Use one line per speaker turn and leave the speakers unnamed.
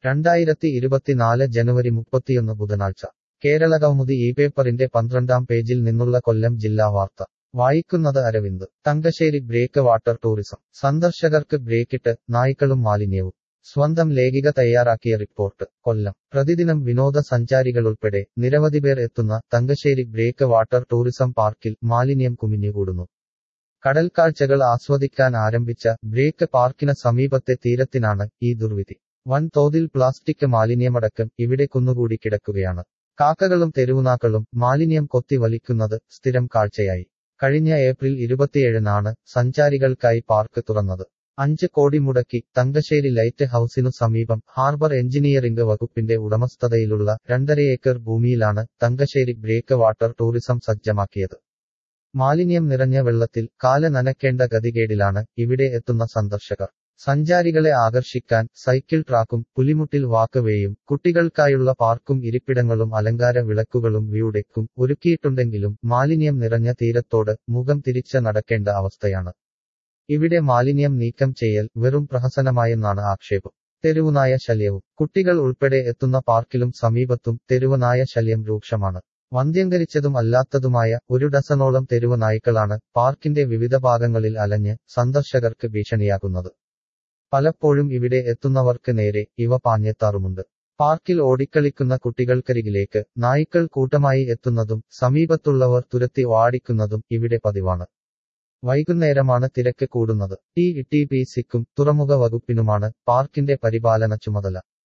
രണ്ടായിരത്തി ഇരുപത്തിനാല് ജനുവരി മുപ്പത്തിയൊന്ന് ബുധനാഴ്ച കേരളകൗമുദി ഈ പേപ്പറിന്റെ പന്ത്രണ്ടാം പേജിൽ നിന്നുള്ള കൊല്ലം ജില്ലാ വാർത്ത വായിക്കുന്നത് Aravind Thangassery break water tourism സന്ദർശകർക്ക് ബ്രേക്കിട്ട് നായ്ക്കളും മാലിന്യവും സ്വന്തം ലേഖിക തയ്യാറാക്കിയ റിപ്പോർട്ട് കൊല്ലം പ്രതിദിനം വിനോദസഞ്ചാരികളുൾപ്പെടെ നിരവധി പേർ എത്തുന്ന തങ്കശ്ശേരി ബ്രേക്ക് വാട്ടർ ടൂറിസം പാർക്കിൽ മാലിന്യം കുമിഞ്ഞുകൂടുന്നു കടൽക്കാഴ്ചകൾ ആസ്വദിക്കാൻ ആരംഭിച്ച ബ്രേക്ക് പാർക്കിന് സമീപത്തെ തീരത്തിനാണ് ഈ ദുർവിധി വൻതോതിൽ പ്ലാസ്റ്റിക് മാലിന്യമടക്കം ഇവിടെ കുന്നുകൂടി കിടക്കുകയാണ് കാക്കകളും തെരുവുനാക്കളും മാലിന്യം കൊത്തി വലിക്കുന്നത് സ്ഥിരം കാഴ്ചയായി കഴിഞ്ഞ ഏപ്രിൽ ഇരുപത്തിയേഴിനാണ് സഞ്ചാരികൾക്കായി പാർക്ക് തുറന്നത് അഞ്ച് കോടി മുടക്കി തങ്കശ്ശേരി ലൈറ്റ് ഹൌസിനു സമീപം ഹാർബർ എഞ്ചിനീയറിംഗ് വകുപ്പിന്റെ ഉടമസ്ഥതയിലുള്ള രണ്ടര ഏക്കർ ഭൂമിയിലാണ് തങ്കശ്ശേരി ബ്രേക്ക് വാട്ടർ ടൂറിസം സജ്ജമാക്കിയത് മാലിന്യം നിറഞ്ഞ വെള്ളത്തിൽ കാല നനയ്ക്കേണ്ട ഗതികേടിലാണ് ഇവിടെ എത്തുന്ന സന്ദർശകർ സഞ്ചാരികളെ ആകർഷിക്കാൻ സൈക്കിൾ ട്രാക്കും പുലിമുട്ടിൽ വാക്കവേയും കുട്ടികൾക്കായുള്ള പാർക്കും ഇരിപ്പിടങ്ങളും അലങ്കാര വിളക്കുകളും വ്യൂഡെക്കും ഒരുക്കിയിട്ടുണ്ടെങ്കിലും മാലിന്യം നിറഞ്ഞ തീരത്തോട് മുഖം തിരിച്ച് നടക്കേണ്ട അവസ്ഥയാണ് ഇവിടെ മാലിന്യം നീക്കം ചെയ്യൽ വെറും പ്രഹസനമായെന്നാണ് ആക്ഷേപം തെരുവുനായ ശല്യവും കുട്ടികൾ ഉൾപ്പെടെ എത്തുന്ന പാർക്കിലും സമീപത്തും തെരുവുനായ ശല്യം രൂക്ഷമാണ് വന്ധ്യംകരിച്ചതും അല്ലാത്തതുമായ ഒരു ഡസനോളം തെരുവ് നായ്ക്കളാണ് പാർക്കിന്റെ വിവിധ ഭാഗങ്ങളിൽ അലഞ്ഞ് സന്ദർശകർക്ക് ഭീഷണിയാകുന്നത് പലപ്പോഴും ഇവിടെ എത്തുന്നവർക്ക് നേരെ ഇവ പാഞ്ഞെത്താറുമുണ്ട് പാർക്കിൽ ഓടിക്കളിക്കുന്ന കുട്ടികൾക്കരികിലേക്ക് നായ്ക്കൾ കൂട്ടമായി എത്തുന്നതും സമീപത്തുള്ളവർ തുരത്തി ഓടിക്കുന്നതും ഇവിടെ പതിവാണ് വൈകുന്നേരമാണ് തിരക്ക് കൂടുന്നത് ടി ടി പി സിക്കും തുറമുഖ വകുപ്പിനുമാണ് പാർക്കിന്റെ പരിപാലന ചുമതല